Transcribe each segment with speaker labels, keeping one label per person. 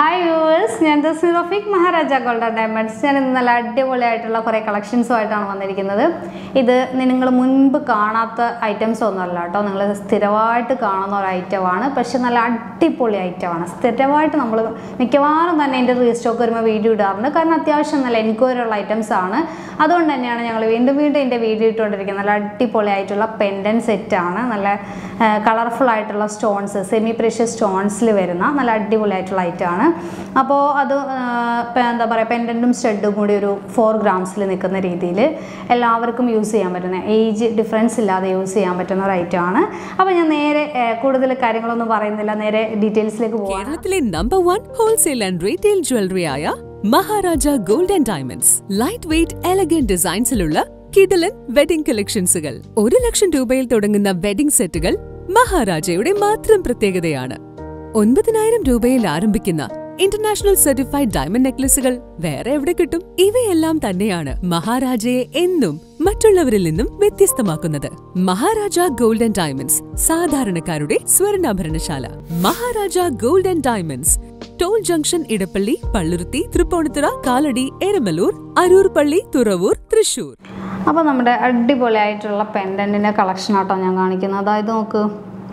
Speaker 1: hi viewers ഞാൻ Jasmi Rafeeq Maharaja golden diamonds ഞാൻ ഇന്ന് നല്ല അടിപൊളിയായിട്ടുള്ള കുറേ കളക്ഷൻസുമായിട്ടാണ് വന്നിരിക്കുന്നത് ഇത് നിങ്ങൾ മുൻപ് കാണാത്ത ഐറ്റംസ് ഒന്നുമല്ല കേട്ടോ നിങ്ങൾ സ്ഥിരമായിട്ട് കാണുന്ന ഒരു ഐറ്റമാണ് പക്ഷെ നല്ല അടിപൊളി ഐറ്റമാണ് സ്ഥിരമായിട്ട് നമ്മൾ മിക്കവാറും തന്നെ എൻ്റെ റീസ്റ്റോക്ക് വരുമ്പോൾ വീഡിയോ ഇടാറുണ്ട് കാരണം അത്യാവശ്യം നല്ല എൻക്വയറി ഉള്ള ഐറ്റംസ് ആണ് അതുകൊണ്ട് തന്നെയാണ് ഞങ്ങൾ വീണ്ടും വീണ്ടും എൻ്റെ വീഡിയോ ഇട്ടുകൊണ്ടിരിക്കുന്നത് നല്ല അടിപൊളി ആയിട്ടുള്ള പെൻഡൻ സെറ്റാണ് നല്ല കളർഫുൾ ആയിട്ടുള്ള സ്റ്റോൺസ് സെമി പ്രഷ്യസ് സ്റ്റോൺസിൽ വരുന്ന നല്ല അടിപൊളി ആയിട്ടുള്ള ഐറ്റമാണ് അപ്പോൾ അത് ആ, ഇപ്പം എന്താ പറയുക പെൻഡൻറ്റും സ്റ്റഡും കൂടി ഒരു ഫോർ ഗ്രാംസിൽ നിൽക്കുന്ന രീതിയിൽ എല്ലാവർക്കും യൂസ് ചെയ്യാൻ പറ്റുന്ന ഏജ് ഡിഫറൻസ് ഇല്ലാതെ യൂസ് ചെയ്യാൻ പറ്റുന്ന ഒരു ഐറ്റമാണ് അപ്പോൾ ഞാൻ നേരെ ആ, കൂടുതൽ കാര്യങ്ങളൊന്നും പറയുന്നില്ല നേരെ ഡീറ്റെയിൽസിലേക്ക് പോകാം
Speaker 2: കേരളത്തിലെ number one wholesale and retail jewellery ആയ Maharaja gold and diamonds light weight elegant ഡിസൈൻസിലുള്ള കിഡലൻ വെഡിംഗ് കളക്ഷൻസുകൾ ഒരു ലക്ഷം രൂപയിൽ തുടങ്ങുന്ന വെഡിംഗ് സെറ്റുകൾ മഹാരാജയുടെ മാത്രം പ്രത്യേകതയാണ് ഒൻപതിനായിരം രൂപയിൽ ആരംഭിക്കുന്ന ഇന്റർനാഷണൽ സർട്ടിഫൈഡ് ഡയമണ്ട് നെക്ലസുകൾ വേറെ എവിടെ കിട്ടും ഇവയെല്ലാം തന്നെയാണ് മഹാരാജയെ എന്നും മറ്റുള്ളവരിൽ നിന്നും വ്യത്യസ്തമാക്കുന്നത് മഹാരാജ ഗോൾഡ് ആൻഡ് ഡയമണ്ട്സ് സാധാരണക്കാരുടെ സ്വർണ്ണാഭരണശാല Maharaja gold and diamonds toll junction Edappally Palluruthy Tripunithura Kalady Eramalloor Aroor പള്ളി തുറവൂർ തൃശൂർ
Speaker 1: അപ്പോൾ നമ്മുടെ അടിപൊളിയായിട്ടുള്ള പെൻഡൻറ്റിൻ്റെ കളക്ഷൻ ആട്ടോ ഞാൻ കാണിക്കുന്നത് അതായത് നോക്ക്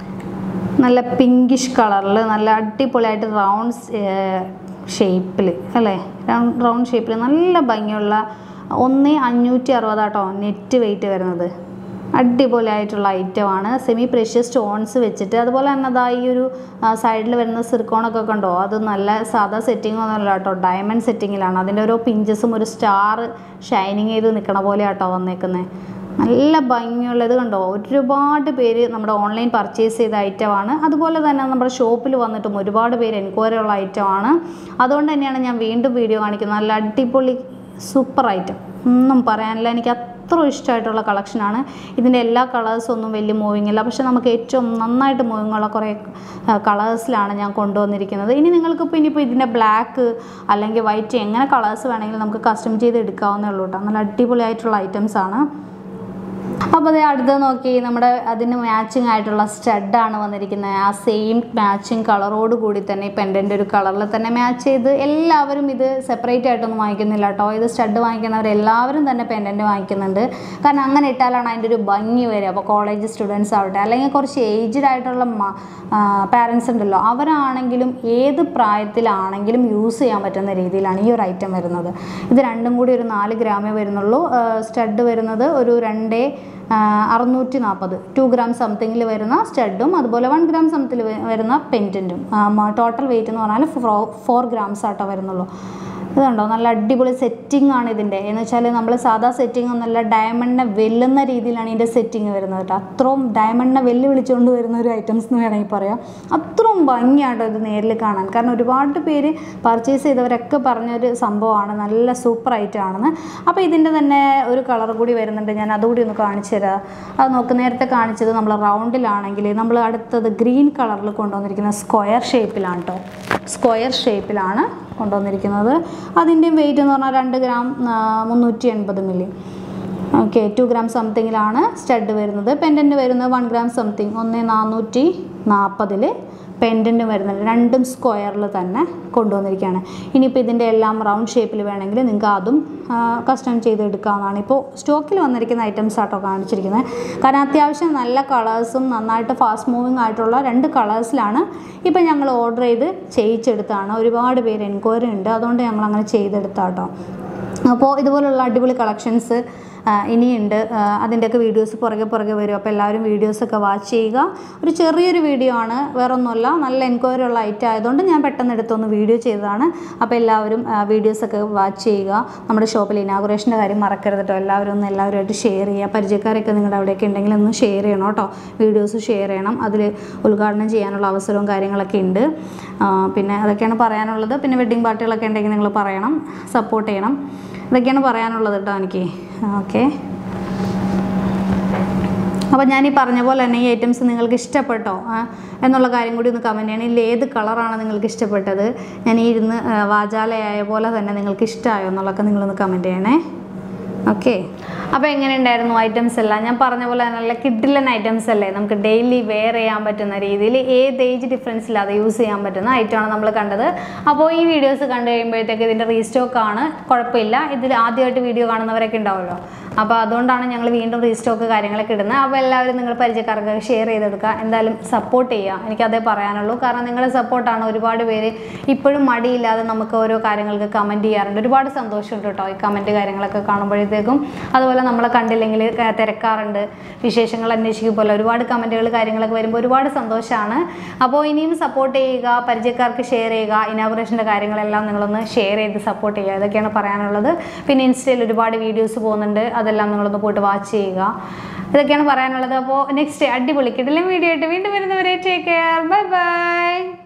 Speaker 1: നല്ല പിങ്കിഷ് കളറിൽ നല്ല അടിപൊളിയായിട്ട് റൗണ്ട് ഷേപ്പിൽ അല്ലേ റൗണ്ട് ഷേപ്പിൽ നല്ല ഭംഗിയുള്ള ഒന്ന് അഞ്ഞൂറ്റി അറുപതാട്ടോ നെറ്റ് വെയിറ്റ് വരുന്നത് അടിപൊളിയായിട്ടുള്ള ഐറ്റമാണ് സെമി പ്രഷ്യസ് സ്റ്റോൺസ് വെച്ചിട്ട് അതുപോലെ തന്നെ അതാ ഈ ഒരു സൈഡിൽ വരുന്ന സിർക്കോണൊക്കെ കണ്ടോ അത് നല്ല സാധാ സെറ്റിംഗ് ഒന്നുമല്ല കേട്ടോ ഡയമണ്ട് സെറ്റിങ്ങിലാണ് അതിൻ്റെ ഓരോ പിഞ്ചസും ഒരു സ്റ്റാർ ഷൈനിങ് ചെയ്ത് നിൽക്കണ പോലെ ആട്ടോ വന്നേക്കുന്നത് നല്ല ഭംഗിയുള്ളത് കണ്ടോ ഒരുപാട് പേര് നമ്മുടെ ഓൺലൈൻ പർച്ചേസ് ചെയ്ത ഐറ്റമാണ് അതുപോലെ തന്നെ നമ്മുടെ ഷോപ്പിൽ വന്നിട്ടും ഒരുപാട് പേര് എൻക്വയറി ഉള്ള ഐറ്റമാണ് അതുകൊണ്ട് തന്നെയാണ് ഞാൻ വീണ്ടും വീഡിയോ കാണിക്കുന്നത് നല്ല അടിപൊളി സൂപ്പർ ഐറ്റം ഒന്നും പറയാനില്ല എനിക്ക് അത്ര ഇഷ്ടമായിട്ടുള്ള കളക്ഷനാണ് ഇതിൻ്റെ എല്ലാ കളേഴ്സും ഒന്നും വലിയ മൂവിങ് ഇല്ല പക്ഷെ നമുക്ക് ഏറ്റവും നന്നായിട്ട് മൂവിങ് ഉള്ള കുറേ കളേഴ്സിലാണ് ഞാൻ കൊണ്ടുവന്നിരിക്കുന്നത് ഇനി നിങ്ങൾക്ക് ഇപ്പോൾ ഇനിയിപ്പോൾ ഇതിൻ്റെ ബ്ലാക്ക് അല്ലെങ്കിൽ വൈറ്റ് എങ്ങനെ കളേഴ്സ് വേണമെങ്കിലും നമുക്ക് കസ്റ്റം ചെയ്ത് എടുക്കാവുന്നേ ഉള്ളൂ കേട്ടോ നല്ല അടിപൊളിയായിട്ടുള്ള ഐറ്റംസ് ആണ് അപ്പോൾ അതേ അടുത്ത് നോക്കി നമ്മുടെ അതിന് മാച്ചിങ് ആയിട്ടുള്ള സ്റ്റഡാണ് വന്നിരിക്കുന്നത് ആ സെയിം മാച്ചിങ് കളറോട് കൂടി തന്നെ ഈ പെൻഡൻ്റെ ഒരു കളറിൽ തന്നെ മാച്ച് ചെയ്ത് എല്ലാവരും ഇത് സെപ്പറേറ്റ് ആയിട്ടൊന്നും വാങ്ങിക്കുന്നില്ല കേട്ടോ ഇത് സ്റ്റഡ് വാങ്ങിക്കുന്നവർ എല്ലാവരും തന്നെ പെൻഡൻറ്റ് വാങ്ങിക്കുന്നുണ്ട് കാരണം അങ്ങനെ ഇട്ടാലാണ് അതിൻ്റെ ഒരു ഭംഗി വരിക അപ്പോൾ കോളേജ് സ്റ്റുഡൻസ് ആവട്ടെ അല്ലെങ്കിൽ കുറച്ച് ഏജ്ഡ് ആയിട്ടുള്ള പാരൻസ് ഉണ്ടല്ലോ അവരാണെങ്കിലും ഏത് പ്രായത്തിലാണെങ്കിലും യൂസ് ചെയ്യാൻ പറ്റുന്ന രീതിയിലാണ് ഈ ഒരു ഐറ്റം വരുന്നത് ഇത് രണ്ടും കൂടി ഒരു നാല് ഗ്രാമേ വരുന്നുള്ളൂ സ്റ്റഡ് വരുന്നത് ഒരു രണ്ടേ അറുന്നൂറ്റി നാൽപ്പത് ടു ഗ്രാം സംതിങ്ങിൽ വരുന്ന സ്റ്റഡും അതുപോലെ വൺ ഗ്രാം സംതിൽ വരുന്ന പെൻറ്റൻറ്റും ടോട്ടൽ വെയിറ്റ് എന്ന് പറഞ്ഞാൽ ഫോർ ഗ്രാംസ് ആട്ടോ വരുന്നുള്ളൂ ഇതുണ്ടോ നല്ല അടിപൊളി സെറ്റിംഗ് ആണ് ഇതിൻ്റെ എന്ന് വെച്ചാൽ നമ്മൾ സാധാ സെറ്റിംഗ് ഒന്നല്ല ഡയമണ്ടിനെ വെല്ലുന്ന രീതിയിലാണ് ഇതിൻ്റെ സെറ്റിംഗ് വരുന്നത് കേട്ടോ അത്രയും ഡയമണ്ടിനെ വെല്ലു വിളിച്ചുകൊണ്ട് വരുന്ന ഒരു ഐറ്റംസ് എന്ന് വേണമെങ്കിൽ പറയാം അത്രയും ഭംഗിയാട്ടോ ഇത് നേരിൽ കാണാൻ കാരണം ഒരുപാട് പേര് പർച്ചേസ് ചെയ്തവരൊക്കെ പറഞ്ഞൊരു സംഭവമാണ് നല്ല സൂപ്പർ ഐറ്റം ആണെന്ന് അപ്പോൾ ഇതിൻ്റെ തന്നെ ഒരു കളർ കൂടി വരുന്നുണ്ട് ഞാൻ അതുകൂടി ഒന്ന് കാണിച്ചു തരാം അത് നോക്ക് നേരത്തെ കാണിച്ചത് നമ്മൾ റൗണ്ടിലാണെങ്കിൽ നമ്മൾ അടുത്തത് ഗ്രീൻ കളറിൽ കൊണ്ടുവന്നിരിക്കുന്ന സ്ക്വയർ ഷേപ്പിലാണ് കേട്ടോ സ്ക്വയർ ഷേപ്പിലാണ് കൊണ്ടുവന്നിരിക്കുന്നത് അതിൻ്റെയും വെയിറ്റ് എന്ന് പറഞ്ഞാൽ രണ്ട് ഗ്രാം മുന്നൂറ്റി എൺപത് മില്ലി ഓക്കെ ടു ഗ്രാം സംതിങ്ങിലാണ് സ്റ്റഡ് വരുന്നത് പെൻഡൻറ്റ് വരുന്നത് വൺ ഗ്രാം സംതിങ് ഒന്ന് നാനൂറ്റി നാൽപ്പതിൽ പെൻഡൻറ്റ് വരുന്നുണ്ട് രണ്ടും സ്ക്വയറിൽ തന്നെ കൊണ്ടുവന്നിരിക്കുകയാണ് ഇനിയിപ്പോൾ ഇതിൻ്റെ എല്ലാം റൗണ്ട് ഷേപ്പിൽ വേണമെങ്കിൽ നിങ്ങൾക്ക് അതും കസ്റ്റം ചെയ്ത് എടുക്കാവുന്നതാണ് ഇപ്പോൾ സ്റ്റോക്കിൽ വന്നിരിക്കുന്ന ഐറ്റംസ് ആട്ടോ കാണിച്ചിരിക്കുന്നത് കാരണം അത്യാവശ്യം നല്ല കളേഴ്സും നന്നായിട്ട് ഫാസ്റ്റ് മൂവിങ് ആയിട്ടുള്ള രണ്ട് കളേഴ്സിലാണ് ഇപ്പോൾ ഞങ്ങൾ ഓർഡർ ചെയ്ത് ചെയ്യിച്ചെടുത്താണ് ഒരുപാട് പേര് എൻക്വയറി ഉണ്ട് അതുകൊണ്ട് ഞങ്ങൾ അങ്ങനെ ചെയ്തെടുത്താട്ടോ അപ്പോൾ ഇതുപോലുള്ള അടിപൊളി കളക്ഷൻസ് ഇനിയുണ്ട് ആ, അതിൻ്റെയൊക്കെ വീഡിയോസ് പുറകെ പുറകെ വരും അപ്പോൾ എല്ലാവരും വീഡിയോസൊക്കെ വാച്ച് ചെയ്യുക ഒരു ചെറിയൊരു വീഡിയോ ആണ് വേറെ ഒന്നുമല്ല നല്ല എൻക്വയറി ഉള്ള ഐറ്റം ആയതുകൊണ്ട് ഞാൻ പെട്ടെന്ന് എടുത്തൊന്ന് വീഡിയോ ചെയ്തതാണ് അപ്പോൾ എല്ലാവരും വീഡിയോസൊക്കെ വാച്ച് ചെയ്യുക നമ്മുടെ ഷോപ്പിൽ ഇനാഗുറേഷൻ്റെ കാര്യം മറക്കരുത് കേട്ടോ എല്ലാവരും ഒന്ന് എല്ലാവരുമായിട്ട് ഷെയർ ചെയ്യുക പരിചയക്കാരൊക്കെ നിങ്ങളുടെ അവിടെയൊക്കെ ഉണ്ടെങ്കിൽ ഒന്ന് ഷെയർ ചെയ്യണം കേട്ടോ വീഡിയോസ് ഷെയർ ചെയ്യണം അതിൽ ഉദ്ഘാടനം ചെയ്യാനുള്ള അവസരവും കാര്യങ്ങളൊക്കെ ഉണ്ട് ആ, പിന്നെ അതൊക്കെയാണ് പറയാനുള്ളത് പിന്നെ വെഡ്ഡിങ് പാർട്ടികളൊക്കെ ഉണ്ടെങ്കിൽ നിങ്ങൾ പറയണം സപ്പോർട്ട് ചെയ്യണം ഇതൊക്കെയാണ് പറയാനുള്ളത് കേട്ടോ എനിക്ക് ഓക്കെ അപ്പോൾ ഞാൻ ഈ പറഞ്ഞ പോലെ തന്നെ ഈ ഐറ്റംസ് നിങ്ങൾക്ക് ഇഷ്ടപ്പെട്ടോ ആ, എന്നുള്ള കാര്യം കൂടി ഒന്ന് കമൻറ്റ് ചെയ്യണം ഇതിൽ ഏത് കളറാണ് നിങ്ങൾക്ക് ഇഷ്ടപ്പെട്ടത് ഞാൻ ഈ ഇരുന്ന് ആ, വാചാലയായ പോലെ തന്നെ നിങ്ങൾക്ക് ഇഷ്ടമായോ എന്നുള്ളതൊക്കെ നിങ്ങളൊന്ന് കമൻറ്റ് ചെയ്യണേ ഓക്കെ അപ്പോൾ എങ്ങനെയുണ്ടായിരുന്നു ഐറ്റംസ് എല്ലാം ഞാൻ പറഞ്ഞ പോലെ നല്ല കിഡിലൻ ഐറ്റംസ് അല്ലേ നമുക്ക് ഡെയിലി വെയർ ചെയ്യാൻ പറ്റുന്ന രീതിയിൽ ഏത് ഏജ് ഡിഫറൻസില്ലാതെ യൂസ് ചെയ്യാൻ പറ്റുന്ന ഐറ്റമാണ് നമ്മൾ കണ്ടത് അപ്പോൾ ഈ വീഡിയോസ് കണ്ടു കഴിയുമ്പോഴത്തേക്ക് ഇതിൻ്റെ റീസ്റ്റോക്ക് ആണ് കുഴപ്പമില്ല ഇതിൽ ആദ്യമായിട്ട് വീഡിയോ കാണുന്നവരൊക്കെ ഉണ്ടാവുമല്ലോ അപ്പോൾ അതുകൊണ്ടാണ് ഞങ്ങൾ വീണ്ടും റീസ്റ്റോക്ക് കാര്യങ്ങളൊക്കെ ഇടുന്നത് അപ്പോൾ എല്ലാവരും നിങ്ങൾ പരിചയക്കാർക്ക് ഷെയർ ചെയ്തെടുക്കുക എന്തായാലും സപ്പോർട്ട് ചെയ്യുക എനിക്കതേ പറയാനുള്ളൂ കാരണം നിങ്ങളുടെ സപ്പോർട്ടാണ് ഒരുപാട് പേര് ഇപ്പോഴും മടിയില്ലാതെ നമുക്ക് ഓരോ കാര്യങ്ങൾക്ക് കമൻറ്റ് ചെയ്യാറുണ്ട് ഒരുപാട് സന്തോഷമുണ്ട് കേട്ടോ ഈ കമൻറ്റ് കാര്യങ്ങളൊക്കെ കാണുമ്പോഴത്തേക്കും അതുപോലെ നമ്മളെ കണ്ടില്ലെങ്കിൽ ക- തിരക്കാറുണ്ട് വിശേഷങ്ങൾ അന്വേഷിക്കും പോലെ ഒരുപാട് കമൻറ്റുകൾ കാര്യങ്ങളൊക്കെ വരുമ്പോൾ ഒരുപാട് സന്തോഷമാണ് അപ്പോൾ ഇനിയും സപ്പോർട്ട് ചെയ്യുക പരിചയക്കാർക്ക് ഷെയർ ചെയ്യുക ഇനാഗുറേഷൻ്റെ കാര്യങ്ങളെല്ലാം നിങ്ങളൊന്ന് ഷെയർ ചെയ്ത് സപ്പോർട്ട് ചെയ്യുക ഇതൊക്കെയാണ് പറയാനുള്ളത് പിന്നെ ഇൻസ്റ്റയിൽ ഒരുപാട് വീഡിയോസ് പോകുന്നുണ്ട് അതെല്ലാം നിങ്ങളൊന്ന് പോയിട്ട് വാച്ച് ചെയ്യുക ഇതൊക്കെയാണ് പറയാനുള്ളത് അപ്പോൾ നെക്സ്റ്റ് അടിപൊളി കിടലും വീഡിയോ ആയിട്ട് വീണ്ടും വരുന്നവരെ ടേക്ക് കെയർ ബൈ ബൈ